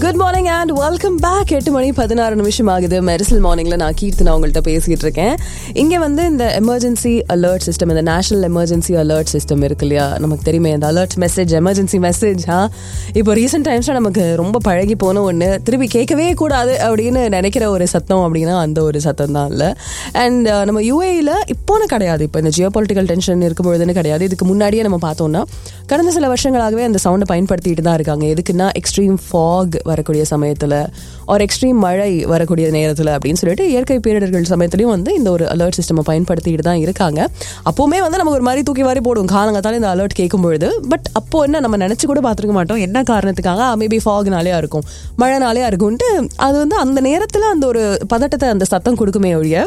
good morning and welcome back எட்டு மணி பதினாறு நிமிஷம் ஆகுது மெரிசல் மார்னிங்ல நான் கீர்த்தனா உங்கள்கிட்ட பேசிட்டு இருக்கேன் இங்க வந்து இந்த எமர்ஜென்சி அலர்ட் சிஸ்டம் இந்த நேஷனல் எமர்ஜென்சி அலர்ட் சிஸ்டம் இருக்கு இல்லையா நமக்கு தெரியுமே இந்த அலர்ட் மெசேஜ் எமர்ஜென்சி மெசேஜ் ஆ இப்போ ரீசெண்ட் டைம்ஸ்ல நமக்கு ரொம்ப பழகி போன ஒன்று திருப்பி கேட்கவே கூடாது அப்படின்னு நினைக்கிற ஒரு சத்தம் அப்படின்னா அந்த ஒரு சத்தம் தான் இல்லை அண்ட் நம்ம யூஏயில் இப்போன்னு கிடையாது இப்போ இந்த ஜியோ பொலிட்டிக்கல் டென்ஷன் இருக்கும்பொழுதுன்னு கிடையாது இதுக்கு முன்னாடியே நம்ம பார்த்தோம்னா கடந்த சில வருஷங்களாகவே அந்த சவுண்டை பயன்படுத்திட்டு தான் இருக்காங்க எதுக்குன்னா எக்ஸ்ட்ரீம் ஃபாக் வரக்கூடிய சமயத்தில் ஒரு எக்ஸ்ட்ரீம் மழை வரக்கூடிய நேரத்தில் அப்படின்னு சொல்லிட்டு இயற்கை பேரிடர்கள் சமயத்துலையும் வந்து இந்த ஒரு அலர்ட் சிஸ்டம் பயன்படுத்திட்டு தான் இருக்காங்க அப்போவுமே வந்து நமக்கு ஒரு மாதிரி தூக்கி வாரி போடும் காலங்கத்தால இந்த அலர்ட் கேட்கும் பொழுது பட் அப்போ என்ன நம்ம நினச்சி கூட பார்த்துருக்க மாட்டோம் என்ன காரணத்துக்காக மேபி ஃபாக்னாலேயா இருக்கும் மழைனாலேயா இருக்கும்ட்டு அது வந்து அந்த நேரத்தில் அந்த ஒரு பதட்டத்தை அந்த சத்தம் கொடுக்குமே ஒழிய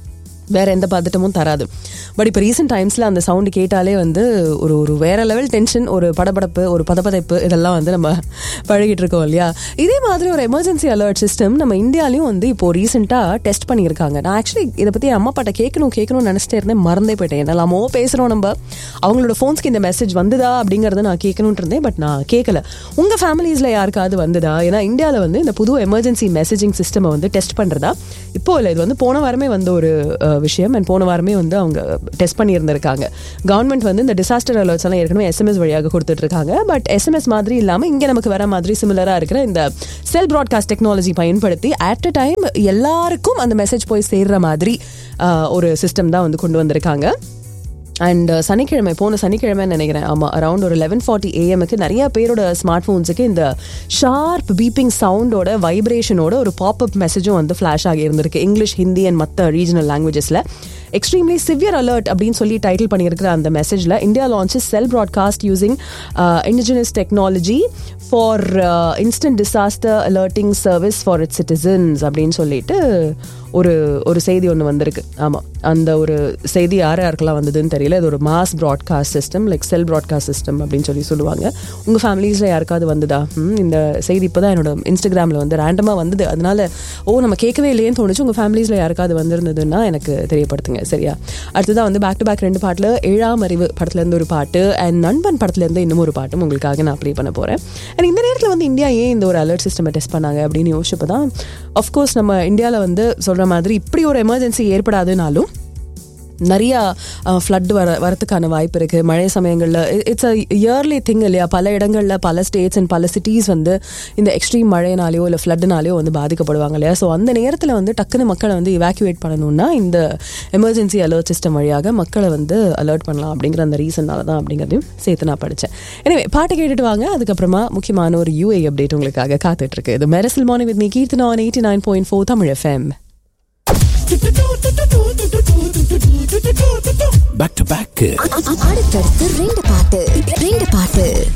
வேற எந்த பதட்டமும் தராது பட் இப்போ ரீசெண்ட் டைம்ஸில் அந்த சவுண்டு கேட்டாலே வந்து ஒரு ஒரு வேற லெவல் டென்ஷன் ஒரு படபடப்பு ஒரு பதப்பதைப்பு இதெல்லாம் வந்து நம்ம பழகிட்டு இருக்கோம் இல்லையா இதே மாதிரி ஒரு எமர்ஜென்சி அலர்ட் சிஸ்டம் நம்ம இந்தியாலையும் வந்து இப்போ ரீசெண்டாக டெஸ்ட் பண்ணியிருக்காங்க நான் ஆக்சுவலி இதை பற்றி அம்மா பாட்ட கேட்கணும் கேட்கணும்னு நினச்சிட்டே இருந்தேன் மறந்தே போயிட்டேன் என்னெல்லாமோ பேசுகிறோம் நம்ம அவங்களோட ஃபோன்ஸ்க்கு இந்த மெசேஜ் வந்ததா அப்படிங்கிறத நான் கேட்கணுன்ட்டு இருந்தேன் பட் நான் கேட்கல உங்கள் ஃபேமிலிஸில் யாருக்காவது வந்ததா ஏன்னா இந்தியாவில் வந்து இந்த புது எமர்ஜென்சி மெசேஜிங் சிஸ்டமை வந்து டெஸ்ட் பண்ணுறதா இப்போ இல்லை இது வந்து போன வாரமே வந்த ஒரு அஹ், விஷயம் அண்ட் போன வாரமே வந்து அவங்க டெஸ்ட் பண்ணியிருந்திருக்காங்க கவர்மெண்ட் வந்து இந்த டிசாஸ்டர் அலர்ட்ஸ் எல்லாம் ஏற்கனவே எஸ்எம்எஸ் வழியாக கொடுத்துட்டு இருக்காங்க பட் எஸ்எம்எஸ் மாதிரி இல்லாமல் இங்கே நமக்கு வர மாதிரி சிமிலராக இருக்கிற இந்த செல் ப்ராட்காஸ்ட் டெக்னாலஜி பயன்படுத்தி அட் அ டைம் எல்லாருக்கும் அந்த மெசேஜ் போய் சேர்ற மாதிரி அஹ், ஒரு சிஸ்டம் தான் வந்து கொண்டு வந்திருக்காங்க அண்ட் சனிக்கிழமை போன சனிக்கிழமைன்னு நினைக்கிறேன் ஆமாம் அரௌண்ட் ஒரு லெவன் ஃபார்ட்டி ஏஎம்க்கு நிறைய பேரோட ஸ்மார்ட் ஃபோன்ஸுக்கு இந்த ஷார்ப் பீப்பிங் சவுண்டோட வைப்ரேஷனோட ஒரு பாப்அப் மெசேஜும் வந்து ஃப்ளாஷ் ஆகி இருந்திருக்கு இங்கிலீஷ் ஹிந்தி அண்ட் மற்ற ரீஜனல் லாங்குவேஜஸில் எக்ஸ்ட்ரீம்லி சிவியர் அலர்ட் அப்படின்னு சொல்லி டைட்டில் பண்ணியிருக்கிற அந்த மெசேஜில் India launches cell broadcast using indigenous technology for instant disaster alerting service for its citizens அப்படின்னு சொல்லிட்டு ஒரு ஒரு செய்தி ஒன்று வந்திருக்கு ஆமாம் அந்த ஒரு செய்தி யார் யாருக்கெல்லாம் வந்ததுன்னு தெரியல இது ஒரு mass broadcast system like cell broadcast system அப்படின்னு சொல்லி சொல்லுவாங்க உங்கள் ஃபேமிலிஸில் யாருக்காவது வந்ததா ம், இந்த செய்தி இப்போ தான் என்னோட இன்ஸ்டாகிராமில் வந்து ரேண்டமாக வந்தது அதனால ஓ நம்ம கேட்கவே இல்லையேன்னு தோணுச்சு உங்கள் ஃபேமிலிஸில் யாருக்காவது வந்திருந்ததுன்னா எனக்கு தெரியப்படுத்துங்க சரியா அடுத்ததான் வந்து பேக் டு பேக் ரெண்டு பாட்டில் ஏழாம் அறிவு படத்துலேருந்து ஒரு பாட்டு அண்ட் நண்பன் படத்துலேருந்து இன்னும் ஒரு பாட்டும் உங்களுக்காக நான் ப்ளே பண்ண போகிறேன் அண்ட் இந்த நேரத்தில் வந்து இந்தியா ஏன் இந்த ஒரு அலர்ட் சிஸ்டமை டெஸ்ட் பண்ணாங்க அப்படின்னு யோசிச்சப்போ தான் அஃப்கோர்ஸ் நம்ம இந்தியாவில் வந்து சொல்கிற மாதிரி இப்படி ஒரு எமர்ஜென்சி ஏற்படாதுனாலும் நிறையா ஃப்ளட் வர வரத்துக்கான வாய்ப்பு இருக்குது மழை சமயங்களில் இட்ஸ் அ இயர்லி திங் இல்லையா பல இடங்களில் பல ஸ்டேட்ஸ் அண்ட் பல சிட்டிஸ் வந்து இந்த எக்ஸ்ட்ரீம் மழைனாலேயோ இல்லை ஃப்ளட்னாலேயோ வந்து பாதிக்கப்படுவாங்க இல்லையா ஸோ அந்த நேரத்தில் வந்து டக்குன்னு மக்களை வந்து இவாக்குவேட் பண்ணணும்னா இந்த எமர்ஜென்சி அலர்ட் சிஸ்டம் வழியாக மக்களை வந்து அலர்ட் பண்ணலாம் அப்படிங்கிற அந்த ரீசனால தான் அப்படிங்கிறதையும் சேர்த்து நான் படித்தேன் எனவே பாட்டு கேட்டுட்டு வாங்க அதுக்கப்புறமா முக்கியமான ஒரு யூஏ அப்டேட் உங்களுக்காக காத்துட்டு இருக்கு இது Mersal morning with me Keerthana eighty nine point four Tamil FM back to back அடுத்தடுத்து ரெண்டு பாட்டு ரெண்டு பாட்டு